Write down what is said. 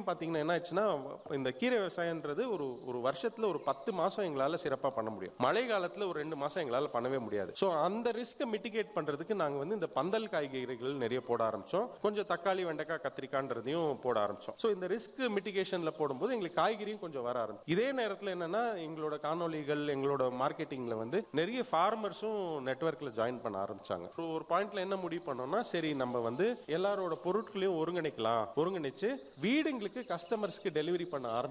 பாத்தீங்கன்னா என்ன ஆச்சுன்னா இந்த கீரை விவசாயம்ன்றது ஒரு ஒரு வருஷத்துல ஒரு பத்து மாசம் எங்களால சிறப்பா பண்ண முடியும் மழை காலத்துல ஒரு ரெண்டு மாசம் எங்களால பண்ணவே முடியாது ஸோ அந்த ரிஸ்க்கை மிட்டிகேட் பண்றதுக்கு நாங்க வந்து இந்த பந்தல் காய்கறிகள் நிறைய போட ஆரம்பிச்சோம் கொஞ்சம் தக்காளி வெண்டைக்காய் கத்திரிக்காய்ன்றதையும் போட ஆரம்பிச்சோம் ஸோ இந்த ரிஸ்க் மிட்டிகேஷன்ல போடும்போது எங்களுக்கு காய்கறியும் கொஞ்சம் வர ஆரம்பிச்சு இதே நேரத்துல என்னன்னா எங்களோட காணொலிகள் எங்களோட மார்க்கெட்டிங்ல வந்து நிறைய ஃபார்மர்ஸும் நெட்வொர்க்ல ஜாயின் பண்ண ஆரம்பிச்சாங்க So, ஒரு பாயிண்ட்ல என்ன முடிவு பண்ணோம்னா சரி நம்ம வந்து எல்லாரோட பொருட்களையும் ஒருங்கிணைக்கலாம் ஒருங்கிணைச்சு வீடுங்களுக்கு கஸ்டமர்ஸ்க்கு டெலிவரி பண்ண ஆரம்பி